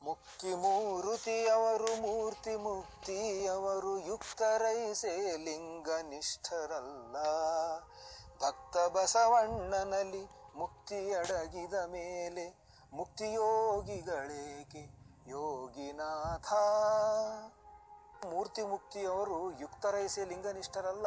ಮುಕ್ತಿ ಮೂರುತಿಯವರು ಮೂರ್ತಿ ಮುಕ್ತಿಯವರು ಯುಕ್ತರೈಸೆ ಲಿಂಗನಿಷ್ಠರಲ್ಲ ಭಕ್ತ ಬಸವಣ್ಣನಲ್ಲಿ ಮುಕ್ತಿ ಅಡಗಿದ ಮೇಲೆ ಮುಕ್ತಿಯೋಗಿಗಳೇಕೆ ಯೋಗಿನಾಥ ಮೂರ್ತಿ ಮುಕ್ತಿಯವರು ಯುಕ್ತರೈಸೆ ಲಿಂಗನಿಷ್ಠರಲ್ಲ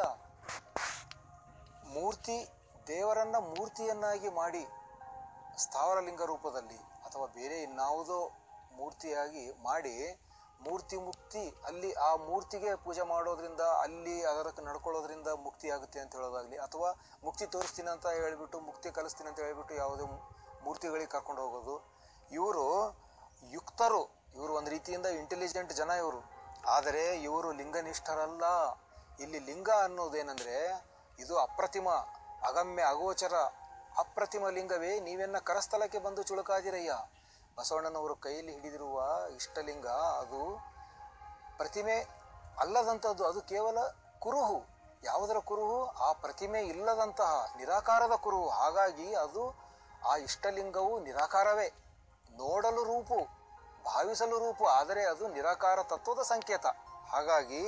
ಮೂರ್ತಿ ದೇವರನ್ನ ಮೂರ್ತಿಯನ್ನಾಗಿ ಮಾಡಿ ಸ್ಥಾವರ ಲಿಂಗ ರೂಪದಲ್ಲಿ ಅಥವಾ ಬೇರೆ ಇನ್ಯಾವುದೋ ಮೂರ್ತಿಯಾಗಿ ಮಾಡಿ ಮೂರ್ತಿ ಮುಕ್ತಿ ಅಲ್ಲಿ ಆ ಮೂರ್ತಿಗೆ ಪೂಜೆ ಮಾಡೋದ್ರಿಂದ ಅಲ್ಲಿ ಅದಕ್ಕೆ ನಡ್ಕೊಳ್ಳೋದ್ರಿಂದ ಮುಕ್ತಿ ಆಗುತ್ತೆ ಅಂತ ಹೇಳೋದಾಗ್ಲಿ ಅಥವಾ ಮುಕ್ತಿ ತೋರಿಸ್ತೀನಿ ಅಂತ ಹೇಳಿಬಿಟ್ಟು ಮುಕ್ತಿ ಕಲಿಸ್ತೀನಿ ಅಂತ ಹೇಳಿಬಿಟ್ಟು ಯಾವುದೇ ಮೂರ್ತಿಗಳಿಗೆ ಕರ್ಕೊಂಡು ಹೋಗೋದು ಇವರು ಯುಕ್ತರು ಇವರು ಒಂದು ರೀತಿಯಿಂದ ಇಂಟೆಲಿಜೆಂಟ್ ಜನ ಇವರು ಆದರೆ ಇವರು ಲಿಂಗನಿಷ್ಠರಲ್ಲ ಇಲ್ಲಿ ಲಿಂಗ ಅನ್ನೋದೇನೆಂದರೆ ಇದು ಅಪ್ರತಿಮ ಅಗಮ್ಯ ಅಗೋಚರ ಅಪ್ರತಿಮ ಲಿಂಗವೇ ನೀವೆನ್ನ ಕರಸ್ಥಲಕ್ಕೆ ಬಂದು ಚುಳುಕಾದಿರಯ್ಯ ಬಸವಣ್ಣನವರು ಕೈಯಲ್ಲಿ ಹಿಡಿದಿರುವ ಇಷ್ಟಲಿಂಗ ಅದು ಪ್ರತಿಮೆ ಅಲ್ಲದಂಥದ್ದು ಅದು ಕೇವಲ ಕುರುಹು ಯಾವುದರ ಕುರುಹು ಆ ಪ್ರತಿಮೆ ಇಲ್ಲದಂತಹ ನಿರಾಕಾರದ ಕುರುಹು ಹಾಗಾಗಿ ಅದು ಆ ಇಷ್ಟಲಿಂಗವು ನಿರಾಕಾರವೇ ನೋಡಲು ರೂಪು ಭಾವಿಸಲು ರೂಪು ಆದರೆ ಅದು ನಿರಾಕಾರ ತತ್ವದ ಸಂಕೇತ ಹಾಗಾಗಿ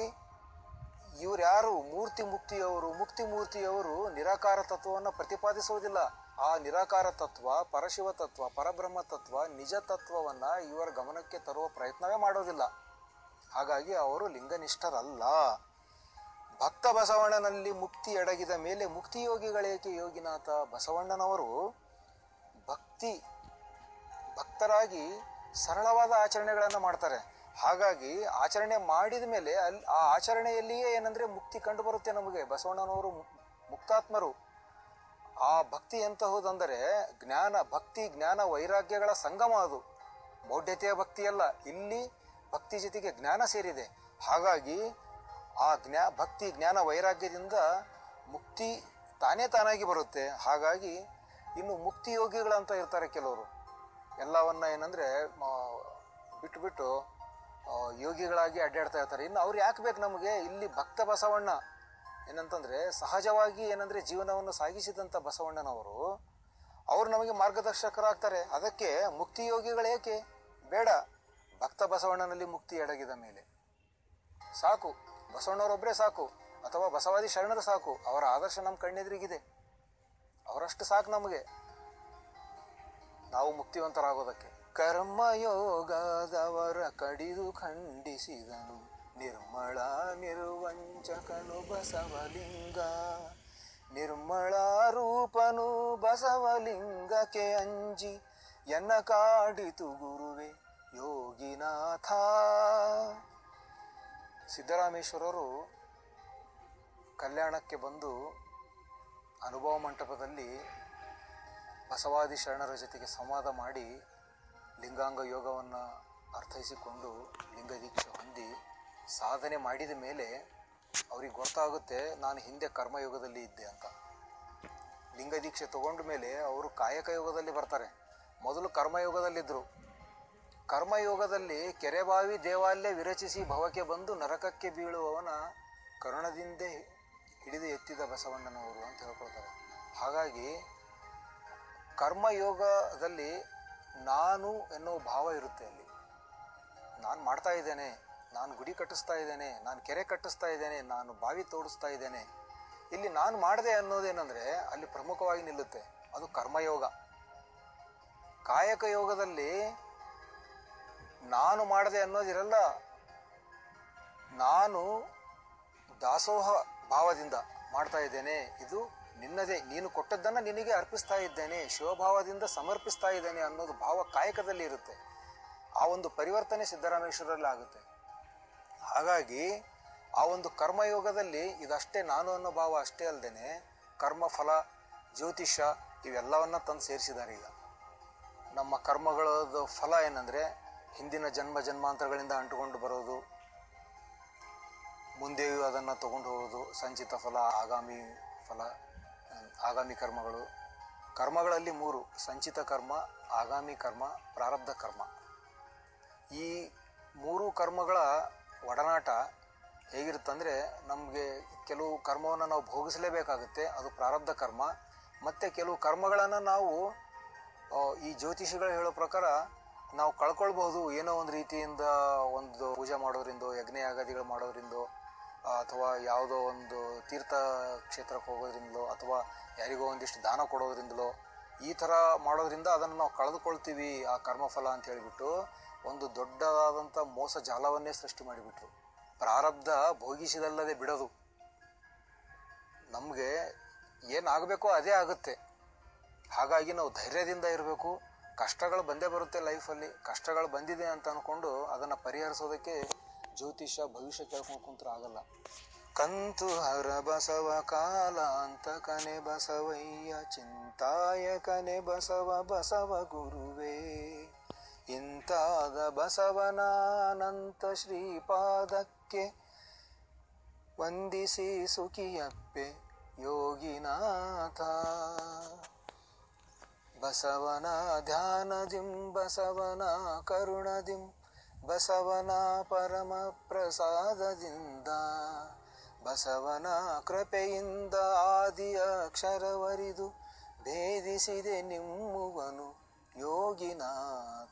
ಇವ್ರು ಯಾರು ಮೂರ್ತಿ ಮುಕ್ತಿಯವರು ಮುಕ್ತಿ ಮೂರ್ತಿಯವರು ನಿರಾಕಾರ ತತ್ವವನ್ನು ಪ್ರತಿಪಾದಿಸುವುದಿಲ್ಲ ಆ ನಿರಾಕಾರ ತತ್ವ ಪರಶಿವ ತತ್ವ ಪರಬ್ರಹ್ಮ ತತ್ವ ನಿಜ ತತ್ವವನ್ನು ಇವರ ಗಮನಕ್ಕೆ ತರುವ ಪ್ರಯತ್ನವೇ ಮಾಡೋದಿಲ್ಲ ಹಾಗಾಗಿ ಅವರು ಲಿಂಗನಿಷ್ಠರಲ್ಲ ಭಕ್ತ ಬಸವಣ್ಣನಲ್ಲಿ ಮುಕ್ತಿ ಅಡಗಿದ ಮೇಲೆ ಮುಕ್ತಿಯೋಗಿಗಳೇಕೆ ಯೋಗಿನಾಥ ಬಸವಣ್ಣನವರು ಭಕ್ತಿ ಭಕ್ತರಾಗಿ ಸರಳವಾದ ಆಚರಣೆಗಳನ್ನು ಮಾಡ್ತಾರೆ ಹಾಗಾಗಿ ಆಚರಣೆ ಮಾಡಿದ ಮೇಲೆ ಅಲ್ಲಿ ಆ ಆಚರಣೆಯಲ್ಲಿಯೇ ಏನಂದರೆ ಮುಕ್ತಿ ಕಂಡು ಬರುತ್ತೆ ನಮಗೆ ಬಸವಣ್ಣನವರು ಮು- ಮುಕ್ತಾತ್ಮರು ಆ ಭಕ್ತಿ ಎಂತಹುದಂದರೆ ಜ್ಞಾನ ಭಕ್ತಿ ಜ್ಞಾನ ವೈರಾಗ್ಯಗಳ ಸಂಗಮ ಅದು ಮೌಢ್ಯತೆಯ ಭಕ್ತಿಯಲ್ಲ ಇಲ್ಲಿ ಭಕ್ತಿ ಜೊತೆಗೆ ಜ್ಞಾನ ಸೇರಿದೆ ಹಾಗಾಗಿ ಆ ಜ್ಞಾ ಭಕ್ತಿ ಜ್ಞಾನ ವೈರಾಗ್ಯದಿಂದ ಮುಕ್ತಿ ತಾನೇ ತಾನಾಗಿ ಬರುತ್ತೆ ಹಾಗಾಗಿ ಇನ್ನು ಮುಕ್ತಿ ಯೋಗಿಗಳಂತ ಇರ್ತಾರೆ ಕೆಲವರು ಎಲ್ಲವನ್ನ ಏನಂದರೆ ಬಿಟ್ಟು ಬಿಟ್ಟು ಆ, ಯೋಗಿಗಳಾಗಿ ಅಡ್ಡಾಡ್ತಾ ಇರ್ತಾರೆ ಇನ್ನು ಅವ್ರು ಯಾಕೆ ಬೇಕು ನಮಗೆ ಇಲ್ಲಿ ಭಕ್ತ ಬಸವಣ್ಣ ಏನಂತಂದರೆ ಸಹಜವಾಗಿ ಏನಂದರೆ ಜೀವನವನ್ನು ಸಾಗಿಸಿದಂಥ ಬಸವಣ್ಣನವರು ಅವರು ನಮಗೆ ಮಾರ್ಗದರ್ಶಕರಾಗ್ತಾರೆ ಅದಕ್ಕೆ ಮುಕ್ತಿ ಯೋಗಿಗಳೇಕೆ ಬೇಡ ಭಕ್ತ ಬಸವಣ್ಣನಲ್ಲಿ ಮುಕ್ತಿ ಅಡಗಿದ ಮೇಲೆ ಸಾಕು ಬಸವಣ್ಣವರೊಬ್ಬರೇ ಸಾಕು ಅಥವಾ ಬಸವಾದಿ ಶರಣರು ಸಾಕು ಅವರ ಆದರ್ಶ ನಮ್ಮ ಕಣ್ಣೆದುರಿಗಿದೆ ಅವರಷ್ಟು ಸಾಕು ನಮಗೆ ನಾವು ಮುಕ್ತಿವಂತರಾಗೋದಕ್ಕೆ ಕರ್ಮಯೋಗದವರ ಕಡಿದು ಖಂಡಿಸಿದನು ನಿರ್ಮಳ ನಿರ್ವಂಚಕನು ಬಸವಲಿಂಗ ನಿರ್ಮಳ ರೂಪನು ಬಸವಲಿಂಗಕ್ಕೆ ಅಂಜಿ ಎನ್ನ ಕಾಡಿತು ಗುರುವೆ ಯೋಗಿನಾಥ ಸಿದ್ದರಾಮೇಶ್ವರರು ಕಲ್ಯಾಣಕ್ಕೆ ಬಂದು ಅನುಭವ ಮಂಟಪದಲ್ಲಿ ಬಸವಾದಿ ಶರಣರ ಜೊತೆಗೆ ಸಂವಾದ ಮಾಡಿ ಲಿಂಗಾಂಗ ಯೋಗವನ್ನು ಅರ್ಥೈಸಿಕೊಂಡು ಲಿಂಗ ದೀಕ್ಷೆ ಹೊಂದಿ ಸಾಧನೆ ಮಾಡಿದ ಮೇಲೆ ಅವ್ರಿಗೆ ಗೊತ್ತಾಗುತ್ತೆ ನಾನು ಹಿಂದೆ ಕರ್ಮಯೋಗದಲ್ಲಿ ಇದ್ದೆ ಅಂತ ಲಿಂಗ ದೀಕ್ಷೆ ತಗೊಂಡ ಮೇಲೆ ಅವರು ಕಾಯಕ ಯೋಗದಲ್ಲಿ ಬರ್ತಾರೆ ಮೊದಲು ಕರ್ಮಯೋಗದಲ್ಲಿದ್ದರು ಕರ್ಮಯೋಗದಲ್ಲಿ ಕೆರೆಬಾವಿ ದೇವಾಲಯ ವಿರಚಿಸಿ ಭವಕ್ಕೆ ಬಂದು ನರಕಕ್ಕೆ ಬೀಳುವವನ ಕರುಣದಿಂದೇ ಹಿಡಿದು ಎತ್ತಿದ ಬಸವಣ್ಣನವರು ಅಂತ ಹೇಳ್ಕೊಳ್ತಾರೆ ಹಾಗಾಗಿ ಕರ್ಮಯೋಗದಲ್ಲಿ ನಾನು ಎನ್ನುವ ಭಾವ ಇರುತ್ತೆ ಅಲ್ಲಿ ನಾನು ಮಾಡ್ತಾ ಇದ್ದೇನೆ ನಾನು ಗುಡಿ ಕಟ್ಟಿಸ್ತಾ ಇದ್ದೇನೆ ನಾನು ಕೆರೆ ಕಟ್ಟಿಸ್ತಾ ಇದ್ದೇನೆ ನಾನು ಬಾವಿ ತೋಡಿಸ್ತಾ ಇದ್ದೇನೆ ಇಲ್ಲಿ ನಾನು ಮಾಡಿದೆ ಅನ್ನೋದೇನೆಂದರೆ ಅಲ್ಲಿ ಪ್ರಮುಖವಾಗಿ ನಿಲ್ಲುತ್ತೆ ಅದು ಕರ್ಮಯೋಗ ಕಾಯಕ ಯೋಗದಲ್ಲಿ ನಾನು ಮಾಡದೆ ಅನ್ನೋದಿರಲ್ಲ ನಾನು ದಾಸೋಹ ಭಾವದಿಂದ ಮಾಡ್ತಾ ಇದ್ದೇನೆ ಇದು ನಿನ್ನದೇ ನೀನು ಕೊಟ್ಟದ್ದನ್ನು ನಿನಗೆ ಅರ್ಪಿಸ್ತಾ ಇದ್ದೇನೆ ಶಿವಭಾವದಿಂದ ಸಮರ್ಪಿಸ್ತಾ ಇದ್ದೇನೆ ಅನ್ನೋದು ಭಾವ ಕಾಯಕದಲ್ಲಿ ಇರುತ್ತೆ ಆ ಒಂದು ಪರಿವರ್ತನೆ ಸಿದ್ದರಾಮೇಶ್ವರಲ್ಲಿ ಆಗುತ್ತೆ ಹಾಗಾಗಿ ಆ ಒಂದು ಕರ್ಮಯೋಗದಲ್ಲಿ ಇದಷ್ಟೇ ನಾನು ಅನ್ನೋ ಭಾವ ಅಷ್ಟೇ ಅಲ್ಲದೆ ಕರ್ಮಫಲ ಜ್ಯೋತಿಷ್ಯ ಇವೆಲ್ಲವನ್ನ ತಂದು ಸೇರಿಸಿದ್ದಾರೆ ಈಗ ನಮ್ಮ ಕರ್ಮಗಳದ್ದು ಫಲ ಏನಂದರೆ ಹಿಂದಿನ ಜನ್ಮ ಜನ್ಮಾಂತರಗಳಿಂದ ಅಂಟುಕೊಂಡು ಬರೋದು ಮುಂದೆಯೂ ಅದನ್ನು ತಗೊಂಡು ಹೋಗೋದು ಸಂಚಿತ ಫಲ ಆಗಾಮಿ ಫಲ ಹ್ಮ್, ಆಗಾಮಿ ಕರ್ಮಗಳು ಕರ್ಮಗಳಲ್ಲಿ ಮೂರು ಸಂಚಿತ ಕರ್ಮ ಆಗಾಮಿ ಕರ್ಮ ಪ್ರಾರಬ್ಧ ಕರ್ಮ ಈ ಮೂರು ಕರ್ಮಗಳ ಒಡನಾಟ ಹೇಗಿರುತ್ತಂದರೆ ನಮಗೆ ಕೆಲವು ಕರ್ಮವನ್ನು ನಾವು ಭೋಗಿಸಲೇಬೇಕಾಗುತ್ತೆ ಅದು ಪ್ರಾರಬ್ಧ ಕರ್ಮ ಮತ್ತು ಕೆಲವು ಕರ್ಮಗಳನ್ನು ನಾವು ಆ, ಈ ಜ್ಯೋತಿಷಿಗಳು ಹೇಳೋ ಪ್ರಕಾರ ನಾವು ಕಳ್ಕೊಳ್ಬಹುದು ಏನೋ ಒಂದು ರೀತಿಯಿಂದ ಒಂದು ಪೂಜೆ ಮಾಡೋದ್ರಿಂದ ಯಜ್ಞಯಾಗಾದಿಗಳು ಮಾಡೋದ್ರಿಂದ ಆ, ಅಥವಾ ಯಾವುದೋ ಒಂದು ತೀರ್ಥ ಕ್ಷೇತ್ರಕ್ಕೆ ಹೋಗೋದ್ರಿಂದಲೋ ಅಥವಾ ಯಾರಿಗೋ ಒಂದಿಷ್ಟು ದಾನ ಕೊಡೋದ್ರಿಂದಲೋ ಈ ಥರ ಮಾಡೋದ್ರಿಂದ ಅದನ್ನು ನಾವು ಕಳೆದುಕೊಳ್ತೀವಿ ಆ ಕರ್ಮಫಲ ಅಂತ ಹೇಳಿಬಿಟ್ಟು ಒಂದು ದೊಡ್ಡದಾದಂಥ ಮೋಸ ಜಾಲವನ್ನೇ ಸೃಷ್ಟಿ ಮಾಡಿಬಿಟ್ರು ಪ್ರಾರಬ್ಧ ಭೋಗಿಸಿದಲ್ಲದೆ ಬಿಡೋದು ನಮಗೆ ಏನಾಗಬೇಕೋ ಅದೇ ಆಗುತ್ತೆ ಹಾಗಾಗಿ ನಾವು ಧೈರ್ಯದಿಂದ ಇರಬೇಕು ಕಷ್ಟಗಳು ಬಂದೇ ಬರುತ್ತೆ ಲೈಫಲ್ಲಿ ಕಷ್ಟಗಳು ಬಂದಿದೆ ಅಂತ ಅಂದ್ಕೊಂಡು ಅದನ್ನು ಪರಿಹರಿಸೋದಕ್ಕೆ ಜ್ಯೋತಿಷ ಭವಿಷ್ಯ ಕೇಳ್ಕೊಂಡು ಕುಂತ್ರೆ ಆಗಲ್ಲ ಕಂತು ಹರ ಬಸವ ಕಾಲಾಂತ ಕನೆ ಬಸವಯ್ಯ ಚಿಂತಾಯ ಕನೆ ಬಸವ ಬಸವ ಗುರುವೇ ಇಂತಾದ ಬಸವನಾನಂತ ಶ್ರೀಪಾದಕ್ಕೆ ವಂದಿಸಿ ಸುಖಿಯಪ್ಪೆ ಯೋಗಿನಾಥ ಬಸವನ ಧ್ಯಾನದಿಂ ಬಸವನ ಕರುಣದಿಂ ಬಸವನ ಪರಮ ಪ್ರಸಾದದಿಂದ ಬಸವನ ಕೃಪೆಯಿಂದ ಆದಿ ಅಕ್ಷರವರಿದು ಭೇದಿಸಿದೆ ನಿಮ್ಮುವನು ಯೋಗಿನಾಥ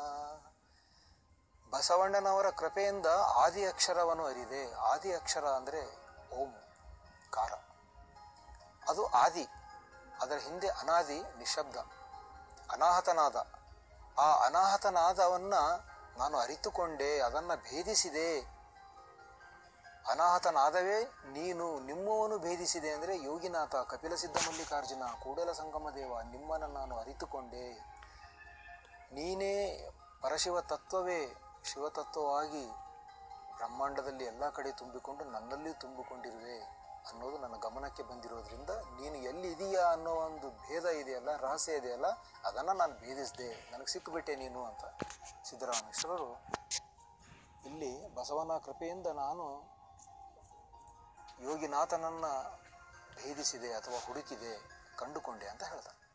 ಬಸವಣ್ಣನವರ ಕೃಪೆಯಿಂದ ಆದಿ ಅಕ್ಷರವನ್ನು ಅರಿದೆ ಆದಿ ಅಕ್ಷರ ಅಂದರೆ ಓಂ ಕಾರ ಅದು ಆದಿ ಅದರ ಹಿಂದೆ ಅನಾದಿ ನಿಶಬ್ದ ಅನಾಹತನಾದ ಆ ಅನಾಹತನಾದವನ್ನು ನಾನು ಅರಿತುಕೊಂಡೆ ಅದನ್ನು ಭೇದಿಸಿದೆ ಅನಾಹತನಾದವೇ ನೀನು ನಿಮ್ಮವನು ಭೇದಿಸಿದೆ ಅಂದರೆ ಯೋಗಿನಾಥ ಕಪಿಲ ಸಿದ್ಧ ಮಲ್ಲಿಕಾರ್ಜುನ ಕೂಡಲ ಸಂಗಮ ದೇವ ನಿಮ್ಮನ್ನು ನಾನು ಅರಿತುಕೊಂಡೆ ನೀನೇ ಪರಶಿವ ತತ್ವವೇ ಶಿವತತ್ವವಾಗಿ ಬ್ರಹ್ಮಾಂಡದಲ್ಲಿ ಎಲ್ಲ ಕಡೆ ತುಂಬಿಕೊಂಡು ನನ್ನಲ್ಲಿ ತುಂಬಿಕೊಂಡಿರುವೆ ಅನ್ನೋದು ನನ್ನ ಗಮನಕ್ಕೆ ಬಂದಿರೋದ್ರಿಂದ ನೀನು ಎಲ್ಲಿ ಇದೆಯಾ ಅನ್ನೋ ಒಂದು ಭೇದ ಇದೆಯಲ್ಲ ರಹಸ್ಯ ಇದೆಯಲ್ಲ ಅದನ್ನು ನಾನು ಭೇದಿಸಿದೆ ನನಗೆ ಸಿಕ್ಕಿಬಿಟ್ಟೆ ನೀನು ಅಂತ ಸಿದ್ದರಾಮೇಶ್ವರರು ಇಲ್ಲಿ ಬಸವನ ಕೃಪೆಯಿಂದ ನಾನು ಯೋಗಿನಾಥನನ್ನು ಭೇದಿಸಿದೆ ಅಥವಾ ಹುಡುಕಿದೆ ಕಂಡುಕೊಂಡೆ ಅಂತ ಹೇಳ್ತಾರೆ